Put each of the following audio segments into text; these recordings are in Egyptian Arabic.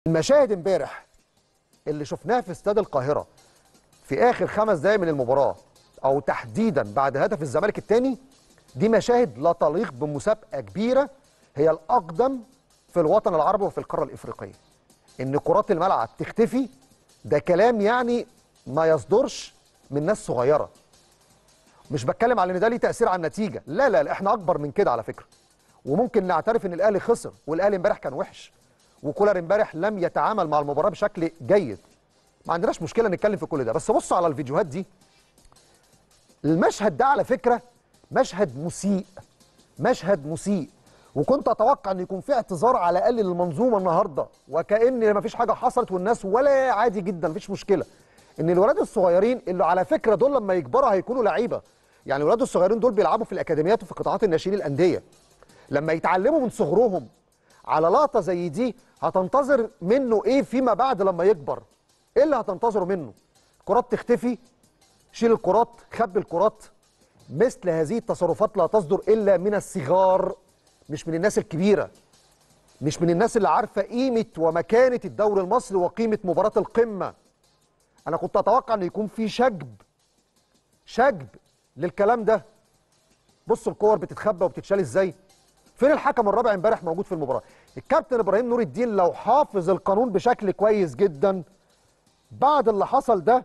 المشاهد امبارح اللي شفناها في استاد القاهره في اخر خمس دقائق من المباراه او تحديدا بعد هدف الزمالك الثاني دي مشاهد لا تليق بمسابقه كبيره هي الاقدم في الوطن العربي وفي القاره الافريقيه ان كرات الملعب تختفي ده كلام يعني ما يصدرش من ناس صغيره مش بتكلم على ان ده ليه تاثير على النتيجه لا لا لا احنا اكبر من كده على فكره وممكن نعترف ان الاهلي خسر والاهلي امبارح كان وحش وكولر امبارح لم يتعامل مع المباراه بشكل جيد ما عندناش مشكله نتكلم في كل ده بس بصوا على الفيديوهات دي المشهد ده على فكره مشهد مسيء مشهد مسيء وكنت اتوقع ان يكون في اعتذار على الاقل للمنظومه النهارده وكان ما فيش حاجه حصلت والناس ولا عادي جدا مفيش مشكله ان الولاد الصغيرين اللي على فكره دول لما يكبروا هيكونوا لعيبه يعني الولاد الصغيرين دول بيلعبوا في الاكاديميات وفي قطاعات الناشئين الانديه لما يتعلموا من صغرهم على لقطه زي دي هتنتظر منه ايه فيما بعد لما يكبر ايه اللي هتنتظره منه كرات تختفي شيل الكرات خبي الكرات مثل هذه التصرفات لا تصدر الا من الصغار مش من الناس الكبيره مش من الناس اللي عارفه قيمه ومكانه الدوري المصري وقيمه مباراه القمه انا كنت اتوقع ان يكون في شجب شجب للكلام ده بصوا الكور بتتخبى وبتتشال ازاي فين الحكم الرابع امبارح موجود في المباراه الكابتن ابراهيم نور الدين لو حافظ القانون بشكل كويس جدا بعد اللي حصل ده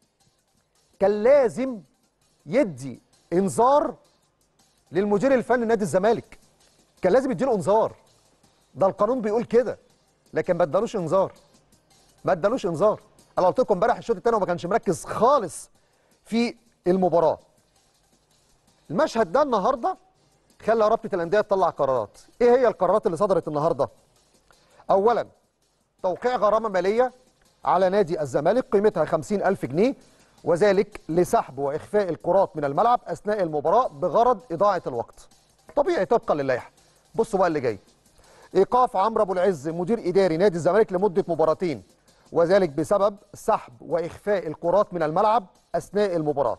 كان لازم يدي انذار للمدير الفني نادي الزمالك كان لازم يديله انذار ده القانون بيقول كده لكن ما ادالوش انذار ما ادالوش انذار انا قلت لكم امبارح الشوط الثاني وما كانش مركز خالص في المباراه المشهد ده النهارده خلى رابطه الانديه تطلع قرارات ايه هي القرارات اللي صدرت النهارده اولا توقيع غرامه ماليه على نادي الزمالك قيمتها 50000 جنيه وذلك لسحب واخفاء الكرات من الملعب اثناء المباراه بغرض اضاعه الوقت طبيعي طبقا للائحه بصوا بقى اللي جاي ايقاف عمرو ابو العز مدير اداري نادي الزمالك لمده مباراتين وذلك بسبب سحب واخفاء الكرات من الملعب اثناء المباراه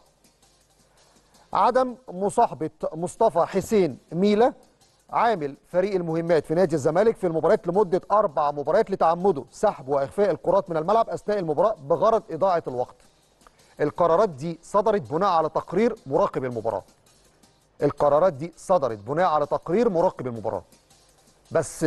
عدم مصاحبه مصطفى حسين ميلا عامل فريق المهمات في نادي الزمالك في المباريات لمده اربع مباريات لتعمده سحب واخفاء الكرات من الملعب اثناء المباراه بغرض اضاعه الوقت. القرارات دي صدرت بناء على تقرير مراقب المباراه. القرارات دي صدرت بناء على تقرير مراقب المباراه. بس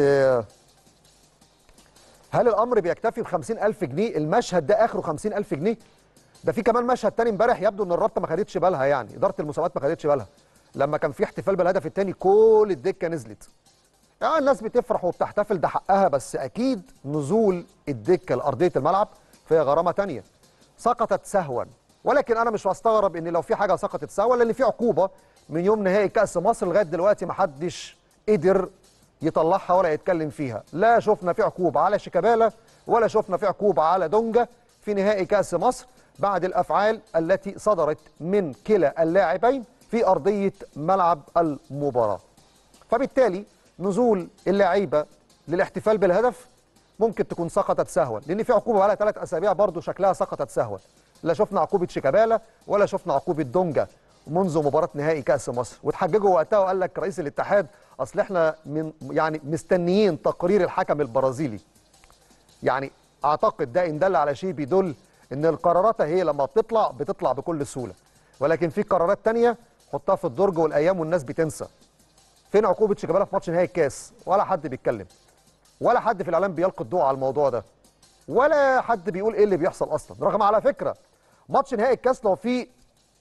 هل الامر بيكتفي ب 50000 جنيه؟ المشهد ده اخره 50000 جنيه؟ ده في كمان مشهد تاني امبارح يبدو ان الرابطه ما خدتش بالها يعني اداره المسابقات ما خدتش بالها. لما كان في احتفال بالهدف الثاني كل الدكه نزلت يعني الناس بتفرح وبتحتفل ده حقها بس اكيد نزول الدكه لارضيه الملعب فيها غرامه ثانيه سقطت سهوا ولكن انا مش هستغرب ان لو في حاجه سقطت سهوا لان في عقوبه من يوم نهائي كاس مصر لغايه دلوقتي ما حدش قدر يطلعها ولا يتكلم فيها لا شفنا في عقوبه على شيكابالا ولا شفنا في عقوبه على دونجا في نهائي كاس مصر بعد الافعال التي صدرت من كلا اللاعبين في أرضية ملعب المباراة فبالتالي نزول اللعيبة للاحتفال بالهدف ممكن تكون سقطت سهوا لأن في عقوبة بقى ثلاث أسابيع برضو شكلها سقطت سهوا لا شفنا عقوبة شيكابالا ولا شفنا عقوبة دونجا منذ مباراة نهائي كأس مصر وتحججوا وقتها وقال لك رئيس الاتحاد أصل احنا من يعني مستنيين تقرير الحكم البرازيلي يعني أعتقد ده إن دل على شيء بيدل إن القرارات هي لما بتطلع بتطلع بكل سهولة ولكن في قرارات تانية حطها في الدرج والايام والناس بتنسى فين عقوبه شيكابالا في ماتش نهائي الكاس ولا حد بيتكلم ولا حد في الاعلام بيلقي الضوء على الموضوع ده ولا حد بيقول ايه اللي بيحصل اصلا رغم على فكره ماتش نهائي الكاس لو في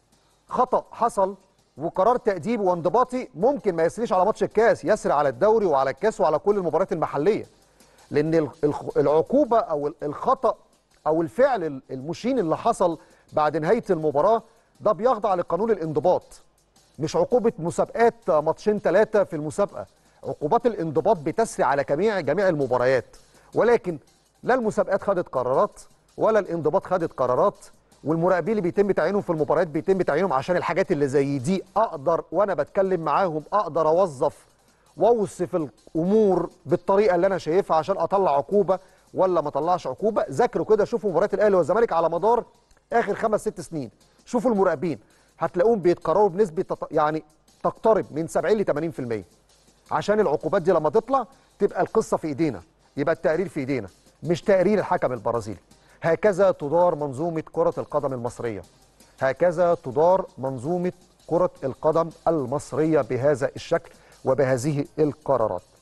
خطا حصل وقرار تاديبي وانضباطي ممكن ما يسريش على ماتش الكاس يسري على الدوري وعلى الكاس وعلى كل المباريات المحليه لان العقوبه او الخطا او الفعل المشين اللي حصل بعد نهايه المباراه ده بيخضع لقانون الانضباط مش عقوبة مسابقات ماتشين ثلاثة في المسابقة عقوبات الانضباط بتسري على جميع جميع المباريات ولكن لا المسابقات خدت قرارات ولا الانضباط خدت قرارات والمراقبين اللي بيتم تعيينهم في المباريات بيتم تعيينهم عشان الحاجات اللي زي دي اقدر وانا بتكلم معاهم اقدر اوظف واوصف الامور بالطريقه اللي انا شايفها عشان اطلع عقوبه ولا ما اطلعش عقوبه ذاكروا كده شوفوا مباريات الاهلي والزمالك على مدار اخر خمس ست سنين شوفوا المراقبين هتلاقوهم بيتقرروا بنسبه تط... يعني تقترب من 70 ل 80% عشان العقوبات دي لما تطلع تبقى القصه في ايدينا يبقى التقرير في ايدينا مش تقرير الحكم البرازيلي هكذا تدار منظومه كره القدم المصريه هكذا تدار منظومه كره القدم المصريه بهذا الشكل وبهذه القرارات